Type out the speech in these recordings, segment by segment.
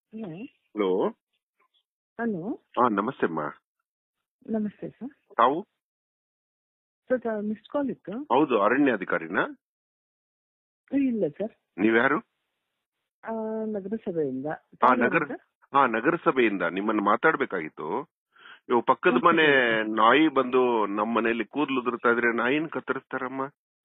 Hello hello hello ಹಾ ನಮಸ್ತೆ ಅಮ್ಮ ನಮಸ್ತೆ ಸರ್ ತಾವು ಸರ್ ಮಿಸ್ಡ್ ಕಾಲ್ ಇತ್ತು ಹೌದು ಅರಣ್ಯಾಧಿಕಾರಿನಾ ಇಲ್ಲ ಸರ್ ನೀವ್ಯಾರು ಆ, ನಗರಸಭೆಯಿಂದ ಆ, ನಗರ- ಹಾ ನಗರಸಭೆಯಿಂದ ನಿಮ್ಮನ್ನ ಮಾತಾಡ್ಬೇಕಾಗಿತ್ತು ಇವು ಪಕ್ಕದ ಮನೆ ನಾಯಿ ಬಂದು ನಮ್ಮ ಮನೆಯಲ್ಲಿ ಕೂದಲು ಉದುರ್ತಾ ಇದ್ರೆ ನಾಯಿನ ಕತ್ತರಿಸ್ತಾರಮ್ಮ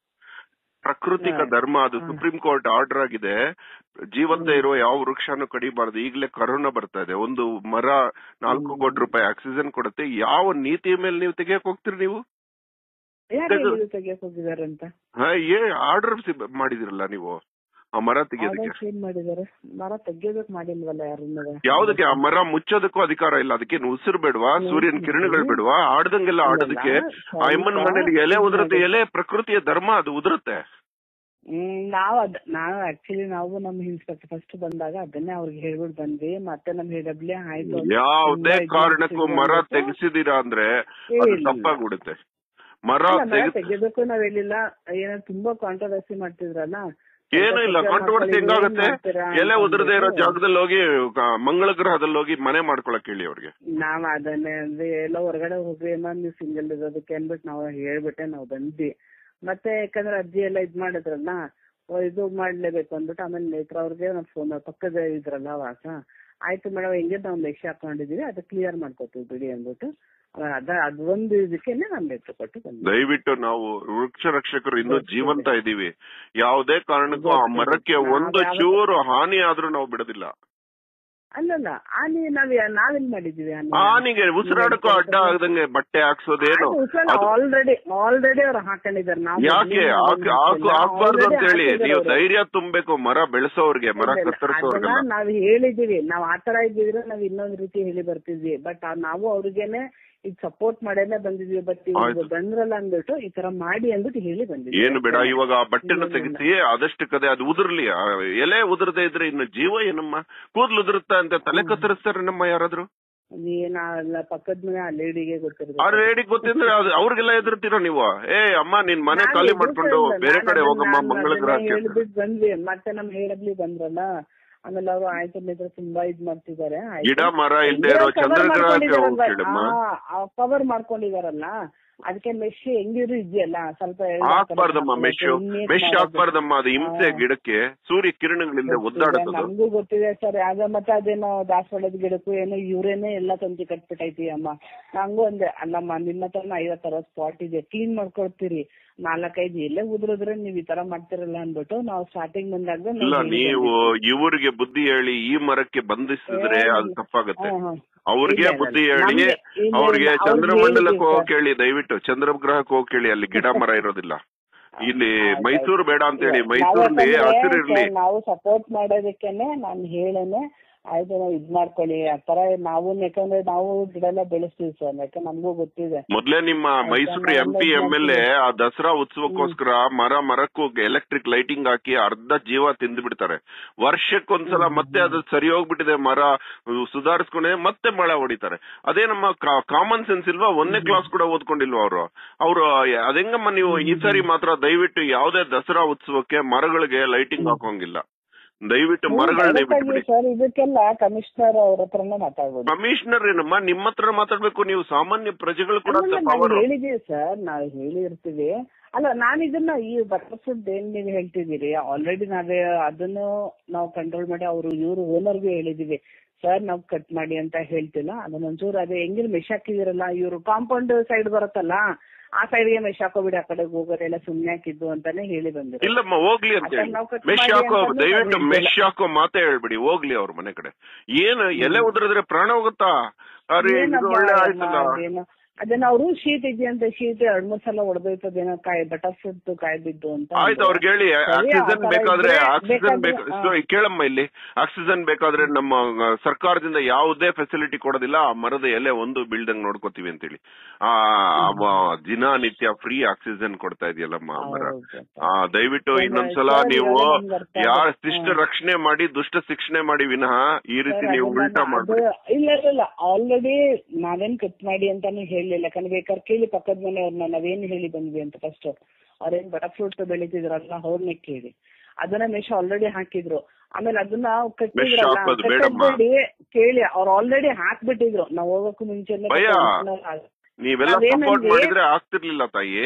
ಪ್ರಾಕೃತಿಕ ಹಾ. ಧರ್ಮ ಅದು ಹಾ. ಸುಪ್ರೀಂ ಕೋರ್ಟ್ ಆರ್ಡರ್ ಆಗಿದೆ ಜೀವಂತ ಹ್ಮ್. ಇರುವ ಯಾವ ವೃಕ್ಷನೂ ಕಡಿಬಾರ್ದು ಈಗಲೇ ಕರೋನಾ ಬರ್ತಾ ಇದೆ ಒಂದು ಮರ ನಾಲ್ಕು ಹ್ಮ್. ಕೋಟಿ ರೂಪಾಯಿ ಆಕ್ಸಿಜನ್ ಕೊಡುತ್ತೆ ಯಾವ ನೀತಿಯ ಮೇಲೆ ನೀವು ತೆಗಿಯಕ್ ಹೋಗ್ತೀರಿ ನೀವು ಯಾರು ತೆಗ್ದು- ಹೇಳಿದ್ರು ತೆಗಿಯಕ್ ಹೋಗಿದ್ದಾರೆ ಅಂತ ಹಾ ಏ ಆರ್ಡರ್ ಮಾಡಿದಿರಲ್ಲ ನೀವು ಆ ಮರ ತೆಗಿಯೋದಕ್ಕೆ ಆರ್ಡರ್ಸ್ ಏನ್ ಮಾಡಿದ್ದಾರೆ ಮರ ತೆಗಿಯೋದಕ್ ಮಾಡಿಲ್ವಲ್ಲ ಯಾರನ್ನ ಯಾವ್ದಕ್ಕೆ ಆ ಮರ ಮುಚ್ಚೋದಕ್ಕೂ ಅಧಿಕಾರ ಇಲ್ಲ ಅದಕ್ಕೆ ಉಸಿರು ಬೇಡವಾ ಸೂರ್ಯನ ಕಿರಣಗಳು ಬೇಡವಾ ಆಡ್ದಂಗೆಲ್ಲ ಆಡೋದಕ್ಕೆ ಆ ಎಮ್ಮನ ಮನೇಲಿ ಎಲೆ ಉದುರುತ್ತೆ ಎಲೆ ಪ್ರಕೃತಿಯ ಧರ್ಮ ಅದು ಉದುರುತ್ತೆ ಹ್ಮ್ ನಾವ್ ಅದ್ ನಾವ್ ಆಕ್ಚುಲಿ ನಾವು ನಮ್ ಇನ್ಸ್ಪೆಕ್ಟರ್ ಫಸ್ಟ್ ಬಂದಾಗ ಅದನ್ನೇ ಅವ್ರಿಗೆ ಹೇಳ್ಬಿಟ್ಟು ಬಂದ್ವಿ ಮತ್ತೆ ನಮ್ ಡಬ್ಲ್ಯೂ ಆಯ್ತು ಅಂತ ಯಾವುದೇ ತುಂಬಾ ಇದು ಕಾರಣಕ್ಕೂ ಮಾಡ್ತಿದ್ರು ಮರ ಅಂದ್ಬಿಟ್ಟು ತೆಗೆಸಿದೀರಾ ಅಂದ್ರೆ ಅದು ಹೇಳಿಲ್ಲ. ತಪ್ಪಾಗ್ಬಿಡುತ್ತೆ ಮರ ಅಲ್ಲ, ಮರ ತೆಗೆಸ್ ತೆಗಿಯೋದಕ್ಕೂ ನಾವ್ ಹೇಳಿಲ್ಲ ಏನೋ ತುಂಬಾ ಕಾಂಟ್ರವರ್ಸಿ ಮಾಡ್ತಿದ್ರಲ್ಲ ಏನೂ ಇಲ್ಲ ಕಾಂಟ್ರವರ್ಸಿ ಹೆಂಗಾಗುತ್ತೆ ಎಲೆ ಉದುರದೇ ಇರೋ ಜಾಗದಲ್ಲಿ ಹೋಗಿ ಕ- ಮಂಗಳ ಗ್ರಹದಲ್ಲಿ ಹೋಗಿ ಮನೆ ಮಾಡ್ಕೊಳಕ್ ಹೇಳಿ ಅವ್ರಿಗೆ ನಾವ್ ಅದನ್ನೇ ಅಂದ್ರೆ ಎಲ್ಲ ಹೊರಗಡೆ ಹೋಗ್ರಿ ಅಮ್ಮ ನೀವು ಸಿಂಗಲ್ ಇರೋದಕ್ಕೆ ಅನ್ಬಿಟ್ಟು ನಾವು ಹೇಳ್ಬಿಟ್ಟೆ ನಾವು ಬಂದ್ವಿ ಮತ್ತೆ ಯಾಕಂದ್ರೆ ಅಜ್ಜಿ ಎಲ್ಲ ಇದ್ ಮಾಡಿದ್ರಲ್ಲ ಓ, ಇದು ಮಾಡ್ಲೇಬೇಕು ಅಂದ್ಬಿಟ್ಟು ಆಮೇಲೆ ನೇತ್ರ ಅವ್ರಿಗೆ ನಾವು ಫೋನ್ ಪಕ್ಕದ ಇದ್ರಲ್ಲ ವಾಸ ಆಯ್ತು ಮೇಡಮ್ ಹೆಂಗೆ ನಾವು ಲೆಕ್ಷ ಹಾಕೊಂಡಿದೀವಿ ಅದು ಕ್ಲಿಯರ್ ಮಾಡ್ಕೊತೀವಿ ಬಿಡಿ ಅಂದ್ಬಿಟ್ಟು ಆ, ಅದ ಅದೊಂದು ಇದಕ್ಕೇನೆ ನಾನು ಲೆಟ್ರ್ ಕೊಟ್ಟು ಬಂದ್ವಿ ದಯವಿಟ್ಟು ನಾವು ವೃಕ್ಷ ರಕ್ಷಕರು ಇನ್ನೂ ಜೀವಂತ ಇದೀವಿ ಯಾವುದೇ ಕಾರಣಕ್ಕೂ ಆ ಮರಕ್ಕೆ ಒಂದು ಚೂರು ಹಾನಿ ಆದ್ರೂ ನಾವು ಬಿಡೋದಿಲ್ಲ ಅಲ್ಲಲ್ಲ ಆನೆ ನಾವ್ ಯಾ- ನಾವೆಲ್ ಮಾಡಿದೀವಿ ಆನೆ ಆನಿಗೆ ಉಸಿರಾಡಕ್ಕೂ ಅಡ್ಡ ಆಗದಂಗೆ ಬಟ್ಟೆ ಹಾಕ್ಸೋದೇನು ಅದು ಆಲ್ರೆಡಿ ಆಲ್ರೆಡಿ ಅವ್ರು ಹಾಕೊಂಡಿದ್ದಾರೆ ನಾವು ಯಾಕೆ ಹಾಕ್- ಹಾಕು ಹಾಕ್ಬಾರ್ದು ಅಂತ ಹೇಳಿ ನೀವು ಧೈರ್ಯ ತುಂಬಬೇಕು ಮರ ಬೆಳೆಸೋರ್ಗೆ ಮರ ಅದನ್ನ ಕತ್ತರಿಸೋರ್ಗೆಲ್ಲ ನಾವ್ ಹೇಳಿದೀವಿ ನಾವ್ ಆತರ ಇದ್ದಿದ್ರೆ ನಾವ್ ಇನ್ನೊಂದ್ ರೀತಿ ಹೇಳಿ ಬರ್ತಿದ್ವಿ ಬಟ್ ನಾವು ಅವ್ರಿಗೇನೆ ಈಗ ಸಪೋರ್ಟ್ ಮಾಡೇನೆ ಬಂದಿದ್ವಿ ಬಟ್ ಆಯ್ತು. ಬಂದ್ರಲ್ಲ ಅಂದ್ಬಿಟ್ಟು ಈ ತರ ಮಾಡಿ ಅಂದ್ಬಿಟ್ಟು ಹೇಳಿ ಬಂದಿದ್ವಿ ಏನು ಬೇಡ ಇವಾಗ ಆ ಬಟ್ಟೆನ ಇಲ್ಲ, ಇಲ್ಲ. ತೆಗಿಸಿ ಆದಷ್ಟು ಕದೆ ಅದು ಉದುರ್ಲಿ ಆ ಎಲೆ ಉದುರದೆ ಇದ್ರೆ ಇನ್ನು ಜೀವ ಏನಮ್ಮ ಕೂದ್ಲು ಉದುರುತ್ತಾ ಅಂತ ತಲೆ ಕತ್ತರಿಸ್ತಾರೆ ನಮ್ಮ ಯಾರಾದ್ರೂ ಏನ ಪಕ್ಕದ ಮನೆ ಆ ಲೇಡಿಗೆ ಆ ಗೊತ್ತಿರ್ಬೇಕು ರೇಡಿಗೆ ಗೊತ್ತಿದ್ರೆ ಅದು- ಅವ್ರಿಗೆಲ್ಲ ಎದುರ್ತೀರ ನೀವು ಏ ಅಮ್ಮ ನಿನ್ ಮನೆ ನಾನ್ ಖಾಲಿ ಎದುರ್ತಾ ಮಾಡ್ಕೊಂಡು ಇಲ್ಲ. ಬೇರೆ ನಾನ್ ಕಡೆ ಅದನ್ನ- ಹೋಗಮ್ಮ ನಾನ್ ಮಂಗಳ ಅದನ್ನ ಗ್ರಹಕ್ಕೆ ಹೇಳ್ಬಿಟ್ಟು ಬಂದ್ವಿ ಮತ್ತೆ ನಮ್ ಹೇಳಬ್ಲಿ ಬಂದ್ರಲ್ಲ ಆಮೇಲೆ ಅವರು ಆಯ್ತು ಮಿತ್ರ ತುಂಬಾ ಇದ್ ಮಾಡ್ತಿದ್ದಾರೆ ಗಿಡ ಮರ ಇಲ್ದೇ ಇರೋ ಚಂದ್ರಗ್ರಹಕ್ಕೆ ಹೋಗಿ ಕೇಳಮ್ಮ ಕವರ್ ಮಾಡ್ಕೊಂಡಿದಾರಲ್ಲ ಅದಕ್ಕೆ ಮೆಶ್ ಹೆಂಗಿರು ಇದೆಯಲ್ಲ ಸ್ವಲ್ಪ ಎಲ್ಲ ಹಾಕ್ಬಾರ್ದಮ್ಮ ಕಡೆ ಮೆಶ್ ಇನ್ನೇನ್ ಮೆಶ್ ಮಾಡೋದು? ಹಾಕ್ಬಾರ್ದಮ್ಮ ಅದು ಹಿಂಸೆ ಹಾ. ಗಿಡಕ್ಕೆ ಸೂರ್ಯ ಕಿರಣಗಳಿಂದ ಗೊತ್ತಿದೆ, ಒದ್ದಾಡುತ್ತದು ನಮ್ಗೂ ಗೊತ್ತಿದೆ ಸರ್ ಯಾವ್ದೋ ಮತ್ತೆ ಅದೇನೋ ದಾಸವಾಳದ ಗಿಡಕ್ಕೂ ಏನೋ ಇವ್ರೇನೆ ಎಲ್ಲ ತಂತಿ ಕಟ್ಬಿಟ್ಟೈತಿ ಅಮ್ಮ ನಂಗೂ ಅಂದೆ ಅಲ್ಲಮ್ಮ ನಿಮ್ಮ ಹತ್ರ ಐವತ್ ಅರವತ್ ಸ್ಪಾಟ್ ಇದೆ ಕ್ಲೀನ್ ಮಾಡ್ಕೊಡ್ತೀರಿ ನಾಲ್ಕೈದು ಎಲ್ಲೇ ಉದುರಿದ್ರೆ ನೀವ್ ಈ ತರ ಮಾಡ್ತಿರಲ್ಲ ಅನ್ಬಿಟ್ಟು ನಾವು ಸ್ಟಾರ್ಟಿಂಗ್ ಬಂದಾಗ ನಾವ್ ಇಲ್ಲ ಹೇಳಿ ನೀವು ಬಂದಿದ್ವಿ. ಇವ್ರಿಗೆ ಬುದ್ಧಿ ಹೇಳಿ ಈ ಮರಕ್ಕೆ ಬಂಧಿಸಿದ್ರೆ ಏ, ಅದು ತಪ್ಪಾಗತ್ತೆ ಹ್ಮ್, ಹ್ಮ್. ಅವ್ರಿಗೆ ಇಲ್ಲ, ಬುದ್ಧಿ ಇಲ್ಲ. ಹೇಳಿ ನಮ್ಗೆ- ಇಲ್ಲ, ಅವ್ರಿಗೆ ಇಲ್ಲ, ಅವ್ರಿಗೆ ಚಂದ್ರಮಂಡಲಕ್ಕೆ ಹೇಳಿದ್ದೀವಿ ಹೋಗಿ ಹೇಳಿ ದಯವಿಟ್ಟು ಚಂದ್ರಗ್ರಹಕ್ಕೆ ಹೋಗಿ ಕೇಳಿ ಅಲ್ಲಿ ಗಿಡ ಮರ ಇರೋದಿಲ್ಲ ಇಲ್ಲಿ ಆಯ್ತು, ಮೈಸೂರು ಬೇಡ ಅಂತ ಹೇಳಿ ನಾವು ಮೈಸೂರಲ್ಲಿ ಯಾಕಂದ್ರೆ ಹಸಿರು ಇರ್ಲಿ ಸರ್, ನಾವು ಸಪೋರ್ಟ್ ಮಾಡೋದಕ್ಕೇನೆ ನಾನು ಹೇಳೇನೆ ಆಯ್ತು ನಾವು ಇದ್ ಮಾಡ್ಕೊಳ್ಳಿ ಆತರ ನಾವು ಯಾಕಂದ್ರೆ ನಾವು ಗಿಡ ಎಲ್ಲ ಬೆಳೆಸ್ತೀವಿ ಸರ್ ಯಾಕಂದ್ರೆ ನಮಗೂ ಗೊತ್ತಿದೆ ಮೊದ್ಲೇ ನಿಮ್ಮ Mysuru M P M L A ಆ ದಸರಾ ಉತ್ಸವಕ್ಕೋಸ್ಕರ ಮರ ಮರಕ್ಕೂ ಎಲೆಕ್ಟ್ರಿಕ್ ಲೈಟಿಂಗ್ ಹಾಕಿ ಅರ್ಧ ಜೀವ ತಿಂದು ಬಿಡ್ತಾರೆ ವರ್ಷಕ್ಕೊಂದ್ಸಲ ಮತ್ತೆ ಅದು ಸರಿ ಹೋಗ್ಬಿಟ್ಟಿದೆ ಮರ ಸುಧಾರಿಸ್ಕೊಂಡೆ ಮತ್ತೆ ಮಳೆ ಹೊಡಿತಾರೆ ಅದೇ ನಮ್ಮ ಕಾಮನ್ ಸೆನ್ಸ್ ಇಲ್ವಾ ಒಂದನೇ ಕ್ಲಾಸ್ ಕೂಡ ಓದ್ಕೊಂಡಿಲ್ವಾ ಅವರು ಅವರು ಅದೆಂಗಮ್ಮ ನೀವು ಈ ಸಾರಿ ಮಾತ್ರ ದಯವಿಟ್ಟು ಯಾವುದೇ ದಸರಾ ಉತ್ಸವಕ್ಕೆ ಮರಗಳಿಗೆ ಲೈಟಿಂಗ್ ಹಾಕೋಂಗಿಲ್ಲ ದಯವಿಟ್ಟು ಮರಗಳನ್ನೇ ಬಿಟ್ಬಿಡಿ ಸರ್ ಇದಕ್ಕೆಲ್ಲ ಕಮಿಷನರ್ ಅವ್ರ ಹತ್ರನೇ ಮಾತಾಡ್ಬೋದು ಕಮಿಷನರ್ ಏನಮ್ಮ ನಿಮ್ಮ ಹತ್ರ ಮಾತಾಡ್ಬೇಕು ನೀವು ಸಾಮಾನ್ಯ ಪ್ರಜೆಗಳು ಕೂಡ ಅಲ್ಲ, ನಾವು ಪವರ್ ಹೇಳಿದೀವಿ ಸರ್ ನಾವು ಹೇಳಿರ್ತೀವಿ ಅಲ್ಲ ನಾನು ಇದನ್ನ ಈ ಬಟರ್ ಫುಡ್ ಏನ್ ನೀವು ಹೇಳ್ತಿದ್ದೀರಿ ಆಲ್ರೆಡಿ ನಾವೇ ಅದನ್ನು ನಾವು ಕಂಟ್ರೋಲ್ ಮಾಡಿ ಅವರು ಇವ್ರು ಓನರ್ಗೂ ಹೇಳಿದೀವಿ ಸರ್ ನಾವು ಕಟ್ ಮಾಡಿ ಅಂತ ಹೇಳ್ತಿಲ್ಲ ಅದನ್ನ ಒಂಚೂರು ಅದೇ ಹೆಂಗಿನ ಮೆಶ್ ಹಾಕಿದಿರಲ್ಲ ಇವ್ರು ಕಾಂಪೌಂಡ್ ಸೈಡ್ ಬರುತ್ತಲ್ಲ ಆ ಸೈಡ್ಗೆ ಮೆಶ್ ಹಾಕೋಬಿಡಿ ಆ ಕಡೆ ಹೋಗೋರೆಲ್ಲ ಸುಮ್ನೆ ಹಾಕಿದ್ದು ಅಂತಾನೆ ಹೇಳಿ ಬಂದಿರೋ ಇಲ್ಲಮ್ಮ ಹೋಗ್ಲಿ ಅಂತ ಹೇಳಿ ಅದನ್ನ ನಾವು cut ಮೆಶ್ ಮಾಡಿ ಹಾಕೋ ಅಂತಾನೆ ದಯವಿಟ್ಟು ನಾವು ಮೆಶ್ ಹಾಕೋ ಮಾತೇ ಹೇಳ್ಬಿಡಿ ಹೋಗ್ಲಿ ಅವ್ರ ಮನೆ ಕಡೆ ಏನು ಎಲೆ ಉದುರಿದ್ರೆ ಪ್ರಾಣ ಹೋಗುತ್ತಾ ಅರೆ ಇದು ಏನಪ್ಪ ಒಳ್ಳೆ ಅಮ್ಮ, ಆಯ್ತಲ್ಲ ಅದೇನೋ ಅದನ್ನ ಅವರು ಶೀಟ್ ಇದೆಯಂತೆ ಶೀಟ್ ಎರಡ್ ಮೂರ್ ಸಲ ಹೊಡೆದೋಯ್ತದೇನೋ ಕಾಯಿ ಬಟರ್ ಫ್ರೂಟ್ ಕಾಯಿ ಬಿದ್ದು ಅಂತ ಆಯ್ತು ಅವ್ರಿಗೆ ಹೇಳಿ ಸರಿ, ಆಕ್ಸಿಜನ್ ಆ ಥರ ಬೇಕಾದ್ರೆ ಇದ್ರೆ ಆಕ್ಸಿಜನ್ ಬೇಕಾದ್ರೆ- ಬೇಕು ಸೊ, ಕೇಳಮ್ಮ ಇಲ್ಲಿ ಆಕ್ಸಿಜನ್ ಬೇಕಾದ್ರೆ ನಮ್ಮ ಆ, ಸರ್ಕಾರದಿಂದ ಯಾವುದೇ ಫೆಸಿಲಿಟಿ ಕೊಡೋದಿಲ್ಲ ಆ ಮರದ ಎಲೆ ಒಂದು ಬೀಳ್ದಂಗ್ ನೋಡ್ಕೋತೀವಿ ಅಂತೇಳಿ ಆ ಆ, ದಿನನಿತ್ಯ ಫ್ರೀ ಆಕ್ಸಿಜನ್ ಕೊಡ್ತಾ ಇದೆಯಲ್ಲಮ್ಮ ಆ ಮರ ಹೌದು. ಆ ದಯವಿಟ್ಟು ಸರಿ, ಇನ್ನೊಂದ್ಸಲ ಸರಿ, ನೀವು ಇವಾಗ ನಮ್ಗೆ ಅರ್ಥ ಆಯ್ತು. ಯಾರ ಶಿಷ್ಟ ಹ್ಮ್. ರಕ್ಷಣೆ ಮಾಡಿ ದುಷ್ಟ ಶಿಕ್ಷಣೆ ಮಾಡಿ ವಿನಃ ಈ ರೀತಿ ಸರ್, ನೀವು ಅದನ್ನ ಉಲ್ಟಾ ಅದು- ಮಾಡ್ಬಿಡಿ ಇಲ್ಲ ಇಲ್ಲ, ಇಲ್ಲ ಆಲ್ರೆಡಿ ನಾವೇನ್ ಕಟ್ ಮಾಡಿ ಅಂತಾನು ಹೇಳಿಲ್ಲ ಯಾಕಂದ್ರೆ ಬೇಕಾದ್ರೆ ಕೇಳಿ ಪಕ್ಕದ ಮನೆಯವ್ರನ್ನ ನಾವೇನ್ ಹೇಳಿ ಬಂದ್ವಿ ಅಂತ ಫಸ್ಟ್ ಅವ್ರೇನ್ ಬಟರ್ ಫ್ರೂಟ್ ಬೆಳಿತಿದ್ರಲ್ಲ ಅವ್ರನ್ನೇ ಕೇಳಿ ಅದನ್ನ ಮೆಶ್ ಆಲ್ರೆಡಿ ಹಾಕಿದ್ರು ಆಮೇಲೆ ಅದನ್ನ Mesh ಕಟ್ಟಿದ್ರಲ್ಲ ಹಾಕೋದು ಬೇಡಮ್ಮ. ಕಟ್ಟಬೇಡಿ ಕೇಳಿ ಅವ್ರು ಆಲ್ರೆಡಿ ಹಾಕ್ಬಿಟ್ಟಿದ್ರು ನಾವ್ ಹೋಗಕ್ಕೂ ಮುಂಚೆನೆ ಭಯ. ನೀವೆಲ್ಲ ನಾವೇನಂದ್ವಿ- ಸಪೋರ್ಟ್ ಮಾಡಿದ್ರೆ ಆಗ್ತಿರ್ಲಿಲ್ಲ ತಾಯಿ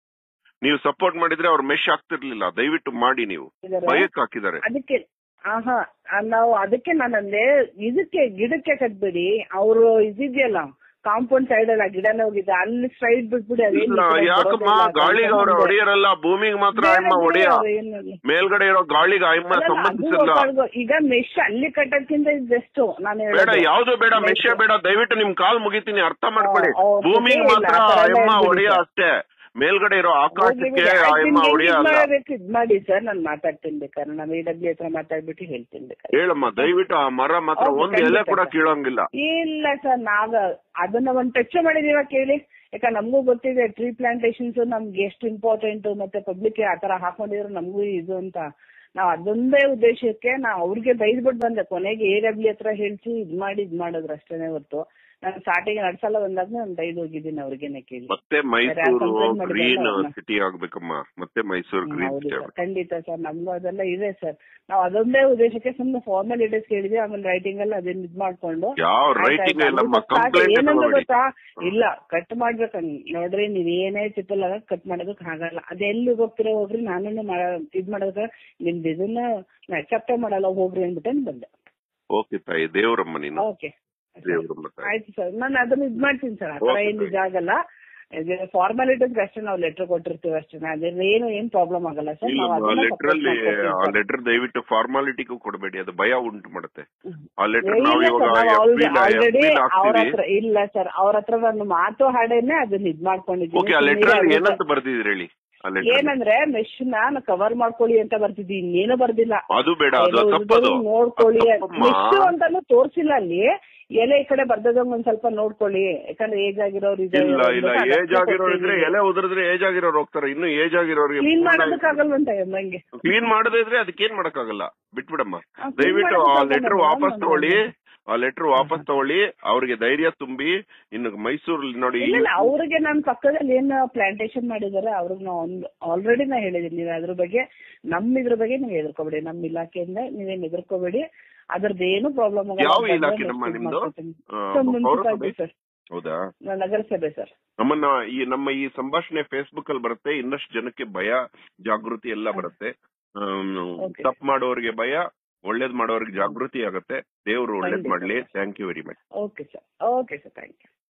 ನೀವು ಸಪೋರ್ಟ್ ಮಾಡಿದ್ರೆ ಅವ್ರ ಮೆಶ್ ಆಗ್ತಿರ್ಲಿಲ್ಲ ದಯವಿಟ್ಟು ಮಾಡಿ ನೀವು ಭಯಕ್ಕೆ ಹಾಕಿದ್ದಾರೆ ಅದಕ್ಕೆ ಆಹಾ ಆ, ನಾವು ಅದಕ್ಕೆ ನಾನಂದೆ ಇದಕ್ಕೆ ಗಿಡಕ್ಕೆ ಕಟ್ಬಿಡಿ ಅವರು ಇದಿದೆಯಲ್ಲ ಕಾಂಪೌಂಡ್ ಸೈಡ್ ಅಲ್ಲ ಗಿಡನ ಹೋಗಿದೆ ಅಲ್ಲಿ ಸೈಡ್ ಬಿಟ್ಬಿಡಿ ಅದೇನ್ ಇಲ್ಲ ಈ ಕಡೆ ಯಾಕಮ್ಮ ಬರೋದಿಲ್ಲ ಅಂತ ಗಾಳಿಗೆ ಅವ್ರ ಅಂದೆ. ಹೊಡೆಯರಲ್ಲ ಭೂಮಿಗೆ ಮಾತ್ರ ಬೇಡ ಅಮ್ಮ ಬಿಡಿ ಹೊಡೆಯ ಅವ್ರು ಏನಿಲ್ಲ. ಮೇಲ್ಗಡೆ ಇರೋ ಗಾಳಿಗೆ ಅಮ್ಮ ಅಲ್ಲ, ಅದು ಸಂಬಂಧಿಸಿಲ್ಲ ಒಪ್ಪಾಡ್ಗೋ. ಈಗ ಮೆಶ್ ಅಲ್ಲಿ ಕಟ್ಟೋದ್ಕಿಂತ ಬೆಸ್ಟ್ ನಾನು ಬೇಡ ಹೇಳೋದು. ಯಾವ್ದು ಬೇಡ Mesh. ಮೆಶೆ ಬೇಡ ದಯವಿಟ್ಟು ನಿಮ್ ಕಾಲ್ ಮುಗಿತೀನಿ ಅರ್ಥ ಮಾಡ್ಕೊಳ್ಳಿ ಆ, ಅವ್ರ ಭೂಮಿಗೆ ಜೊತೆ ಮಾತ್ರ ಇಲ್ಲ, ಆ ಥರ ಎಲ್ಲ ಅಮ್ಮ ಹೇಳ್ಬಿಡಿ ಹೊಡೆಯ ಸರ್. ಅಷ್ಟೇ ಮೇಲ್ಗಡೆ ಇರೋ ಹೋಗಿ ಆಕಾಶಕ್ಕೆ ಬಿಡಿ. ಆಯ್ತು, ಅಮ್ಮ ನಿಮ್ಗೆ ಹೊಡೆಯ ಇದ್ ಅಲ್ಲ ಮಾಡ್ಬೇಕು, ಇದ್ ಮಾಡಿ ಸರ್ ನಾನು ಮಾತಾಡ್ತೀನಿ ಬೇಕಾದ್ರೆ ನಾನು ಎ ಡಬ್ಲ್ಯೂ ಹತ್ರ ಮಾತಾಡ್ಬಿಟ್ಟು ಹೇಳ್ತೀನಿ ಬೇಕಾದ್ರೆ ಹೇಳಮ್ಮ ದಯವಿಟ್ಟು ಆ ಮರ ಮಾತ್ರ ಹೌದು, ಒಂದ್ ಎಲೆ ಖಂಡಿತ ಕೂಡ ಸರ್. ಕೀಳಂಗಿಲ್ಲ ಇಲ್ಲ ಸರ್ ನಾವ್ ಅದನ್ನ ಒಂದ್ ಟಚ್ ಮಾಡಿದೀವ ಕೇಳಿ ಯಾಕಂದ್ರೆ ನಮಗೂ ಗೊತ್ತಿದೆ ಟ್ರೀ ಪ್ಲಾಂಟೇಶನ್ಸ್ ನಮ್ಗೆ ಎಷ್ಟು ಇಂಪಾರ್ಟೆಂಟ್ ಮತ್ತೆ ಪಬ್ಲಿಕ್ ಆತರ ಹಾಕೊಂಡಿದ್ರು ನಮಗೂ ಇದು ಅಂತ ನಾವ್ ಅದೊಂದೇ ಉದ್ದೇಶಕ್ಕೆ ನಾ ಅವ್ರಿಗೆ ಬೈದ್ಬಿಟ್ಟು ಬಂದೆ ಕೊನೆಗೆ ಎ ಡಬ್ಲ್ಯೂ ಹತ್ರ ಹೇಳ್ಸಿ ಇದ್ ಮಾಡಿ ಇದ್ ಮಾಡಿದ್ರು ಅಷ್ಟೇನೆ ಹೊರ್ತು ನಾನು ಸ್ಟಾರ್ಟಿಂಗ್ ಎರಡ್ ಸಲ ಬಂದಾಗ ನಾನು ಬೈದ್ ಹೋಗಿದ್ದೀನಿ ಅವ್ರಿಗೇನೆ ಕೇಳಿ ಮತ್ತೆ ಮೈಸೂರು complaint ಮಾಡಿದ್ರಲ್ಲ ಗ್ರೀನ್ ಅವ್ರನ್ನ. ಸಿಟಿ ಆಗ್ಬೇಕಮ್ಮ ಮತ್ತೆ ಮೈಸೂರು ಗ್ರೀನ್ ಹೌದು ಸಿಟಿ ಸರ್ ಆಗ್ಬೇಕು ಖಂಡಿತ ಸರ್ ನಮ್ಗೂ ಅದೆಲ್ಲ ಇದೆ ಸರ್ ನಾವ್ ಅದೊಂದೇ ಉದ್ದೇಶಕ್ಕೆ ಸುಮ್ಮನೆ ಫಾರ್ಮಾಲಿಟೀಸ್ ಕೇಳಿದ್ವಿ ಆಮೇಲೆ ರೈಟಿಂಗ್ ಎಲ್ಲ ಅದನ್ನ ಇದ್ ಮಾಡ್ಕೊಂಡು ಯಾವ ಆಯ್ತ್ ರೈಟಿಂಗ್ ಆಯ್ತ್ ಇಲ್ಲಮ್ಮ ಅದು ಗೊತ್ತಾಯ್ತು. ಕಂಪ್ಲೇಂಟ್ ಏನಂದ್ರೆ ತಗೊಬೇಡಿ ಗೊತ್ತಾ ಇಲ್ಲ ಕಟ್ ಮಾಡ್ಬೇಕು ನೋಡ್ರಿ ನೀವ್ ಏನೇ ಟ್ರಿಪಲ್ ಆಗ ಕಟ್ ಮಾಡೋದಕ್ ಆಗಲ್ಲ ಅದೆಲ್ಲಿ ಹೋಗ್ತೀರಾ ಹೋಗ್ರಿ ನಾನು ಇದ್ ಮಾಡೋದಕ್ಕೆ ನಿಮ್ದು ಇದನ್ನ ಅಕ್ಸೆಪ್ಟೇ ಮಾಡಲ್ಲ ಹೋಗ್ರಿ ಅಂದ್ಬಿಟ್ಟು ಬಂದೆ ಓಕೆ ತಾಯಿ ದೇವ್ರಮ್ಮ ನೀನು ಓಕೆ ದೇವ್ರಮ್ಮ ತಾಯಿ ಆಯ್ತು ಸರ್ ನಾನು ಅದನ್ನ ಇದ್ ಮಾಡ್ತೀನಿ ಸರ್ ಆ ತರ Okay, ಏನ್ ನಿಜ ಆಗಲ್ಲ ಫಾರ್ಮಾಲಿಟೀಸ್ ಅಷ್ಟೇ ನಾವು ಲೆಟರ್ ಕೊಟ್ಟಿರ್ತೀವಿ ಅಷ್ಟೇ ಅದ್ರಲ್ಲಿ ಏನು ಏನ್ ಪ್ರಾಬ್ಲಮ್ ಆಗಲ್ಲ ಸರ್ ನಾವು ಇಲ್ಲ ಅದನ್ನ ಲೆಟರ್ ಅಲ್ಲಿ support ಮಾಡ್ಕೊಡ್ತೀವಿ ಆ sir. ಲೆಟರ್ ದಯವಿಟ್ಟು ಫಾರ್ಮಾಲಿಟಿಗೂ ಕೊಡಬೇಡಿ ಅದು ಭಯ ಉಂಟು ಮಾಡುತ್ತೆ ಹ್ಮ್. ಆ ಲೆಟರ್ ಇಲ್ಲ ನಾವು ಇವಾಗ sir, ನಾವು FB ಲ- already FB ಲ ಅವ್ರ ಹಾಕ್ತೀವಿ ಹತ್ರ ಇಲ್ಲ ಸರ್ ಅವ್ರ ಹತ್ರ ನಾನು ಮಾತು ಹಾಡೇನೆ ಅದನ್ನ ಇದ್ ಮಾಡ್ಕೊಂಡಿದ್ದೀನಿ ಓಕೆ ಆ ಸುಮ್ನಿರಿ ಲೆಟರ್ ಅಲ್ಲಿ ಅವ್ರಿಗೆ- ಏನಂತ ಬರ್ದಿದ್ರಿ ಹೇಳಿ ಆ ಲೆಟರ್ ಏನಂದ್ರೆ ಮೆಶ್ ನ ಕವರ್ ಮಾಡ್ಕೊಳ್ಳಿ ಅಂತ ಬರ್ತಿದ್ವಿ ಇನ್ನೇನು ಬರ್ದಿಲ್ಲ ಅದು ಬೇಡ ಅದು ಎಲೆ ತಪ್ಪದು ಉಳ್ದೋರು ನೋಡ್ಕೊಳ್ಳಿ ಅದು ತಪ್ಪಮ್ಮ. ಮೆಶ್ ಅಂತಾನು ತೋರ್ಸಿಲ್ಲ ಅಲ್ಲಿ ಎಲೆ ಈ ಕಡೆ ಬರ್ದದಂಗ್ ಒಂದ್ ಸ್ವಲ್ಪ ನೋಡ್ಕೊಳ್ಳಿ ಯಾಕಂದ್ರೆ ಏಜ್ ಆಗಿರೋರು ಇದಾರೆ ಇಲ್ಲ ಇಲ್ಲ ಅಂದ್ಬಿಟ್ಟು ಏಜ್ ಆಗಿರೋರು ಇದ್ರೆ ಎಲೆ ಉದುರಿದ್ರೆ ಏಜ್ ಆಗಿರೋರು ಹೋಗ್ತಾರೆ ಇನ್ನು ಏಜ್ ಆಗಿರೋರಿಗೆ ಕ್ಲೀನ್ ಮಾಡೋದಕ್ಕಾಗಲ್ವಂತ ನಂಗೆ ಕ್ಲೀನ್ ಮಾಡದೇ ಇದ್ರೆ ಅದಕ್ಕೇನ್ ಮಾಡಕ್ಕಾಗಲ್ಲ ಬಿಟ್ಬಿಡಮ್ಮ ಆ, clean ದಯವಿಟ್ಟು ಆ ಮಾಡೋದಕ್ಕಾಗಲ್ಲ ಲೆಟರ್ madam, ವಾಪಸ್ ನಾನು- ತಗೊಳ್ಳಿ ಆ ಲೆಟರ್ ವಾಪಸ್ ತಗೊಳ್ಳಿ ಅವ್ರಿಗೆ ಧೈರ್ಯ ತುಂಬಿ ಇನ್ನು ಮೈಸೂರಲ್ಲಿ ನೋಡಿ ಇಲ್ಲ ಇಲ್ಲ ಅವ್ರಿಗೆ ನಮ್ ಪಕ್ಕದಲ್ಲಿ ಏನ್ ಪ್ಲಾಂಟೇಶನ್ ಮಾಡಿದಾರೆ ಅವ್ರಿಗೆ ನಾವು ಆಲ್ರೆಡಿ ನಾ ಹೇಳಿದೀನಿ ನೀವು ಅದ್ರ ಬಗ್ಗೆ ನಮ್ ಇದ್ರ ಬಗ್ಗೆ ನೀವು ಹೆದರ್ಕೋಬೇಡಿ ನಮ್ ಇಲಾಖೆಯಿಂದ ನೀವೇನ್ ಹೆದರ್ಕೋಬೇಡಿ ಅದ್ರದ್ದೇನು ಪ್ರಾಬ್ಲಮ್ ಯಾವ ಇಲಾಖೆ ನಮ್ಮ ನಿಮ್ದು? ಆ, ಪೌರಸಭೆ? ಸರ್ ಹೌದಾ ನಗರಸಭೆ ಸರ್ ನಮ್ಮನ್ನ ಈ ನಮ್ಮ ಈ ಸಂಭಾಷಣೆ ಫೇಸ್ಬುಕ್ ಅಲ್ಲಿ ಬರುತ್ತೆ ಇನ್ನಷ್ಟು ಜನಕ್ಕೆ ಭಯ ಜಾಗೃತಿ ಎಲ್ಲ ಬರುತ್ತೆ Okay. ತಪ್ಪು ಮಾಡೋರಿಗೆ ಭಯ ಒಳ್ಳೇದ್ ಮಾಡೋರಿಗೆ ಜಾಗೃತಿ ಆಗತ್ತೆ ದೇವ್ರು ಒಳ್ಳೇದ್ ಖಂಡಿತ. ಮಾಡ್ಲಿ thank you very much okay sir okay sir thank you